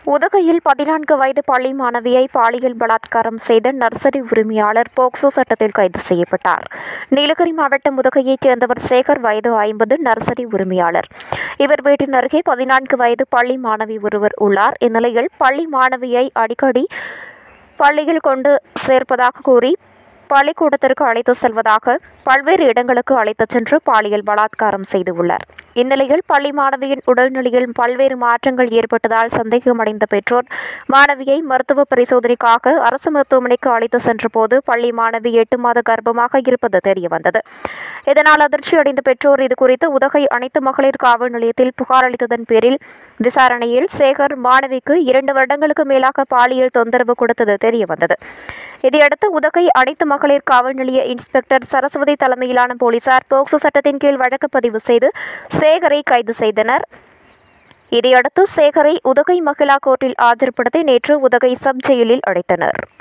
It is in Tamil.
உதகையில் பதினான்கு வயது பள்ளி மாணவியை பாலியல் பலாத்காரம் செய்த நர்சரி உரிமையாளர் போக்சோ சட்டத்தில் கைது செய்யப்பட்டார் நீலகிரி மாவட்டம் உதகையைச் சேர்ந்தவர் சேகர் வயது ஐம்பது நர்சரி உரிமையாளர் இவர் வீட்டின் அருகே பதினான்கு வயது பள்ளி மாணவி ஒருவர் உள்ளார் இந்நிலையில் பள்ளி மாணவியை அடிக்கடி பள்ளியில் கொண்டு சேர்ப்பதாக கூறி பள்ளிக்கூடத்திற்கு அழைத்து செல்வதாக பல்வேறு இடங்களுக்கு அழைத்துச் சென்று பாலியல் பலாத்காரம் செய்துள்ளார் இந்நிலையில் பள்ளி மாணவியின் உடல்நிலையில் பல்வேறு மாற்றங்கள் ஏற்பட்டதால் சந்தேகமடைந்த பெற்றோர் மாணவியை மருத்துவ பரிசோதனைக்காக அரசு மருத்துவமனைக்கு அழைத்து சென்றபோது பள்ளி மாணவி எட்டு மாத கர்ப்பமாக இருப்பது தெரியவந்தது இதனால் அதிர்ச்சியடைந்த பெற்றோர் இதுகுறித்து உதகை அனைத்து மகளிர் காவல் நிலையத்தில் புகார் அளித்ததன் பேரில் விசாரணையில் சேகர் மாணவிக்கு இரண்டு வருடங்களுக்கு மேலாக பாலியல் தொந்தரவு கொடுத்தது தெரியவந்தது இதையடுத்து உதகை அனைத்து மகளிர் காவல் நிலைய இன்ஸ்பெக்டர் சரஸ்வதி தலைமையிலான போலீசார் போக்சோ சட்டத்தின் கீழ் வழக்கு பதிவு செய்து சேகரை கைது செய்தனர் இதையடுத்து சேகரை உதகை மகிழா கோர்ட்டில் ஆஜர்படுத்தி நேற்று உதகை சப் ஜெயிலில் அடைத்தனர்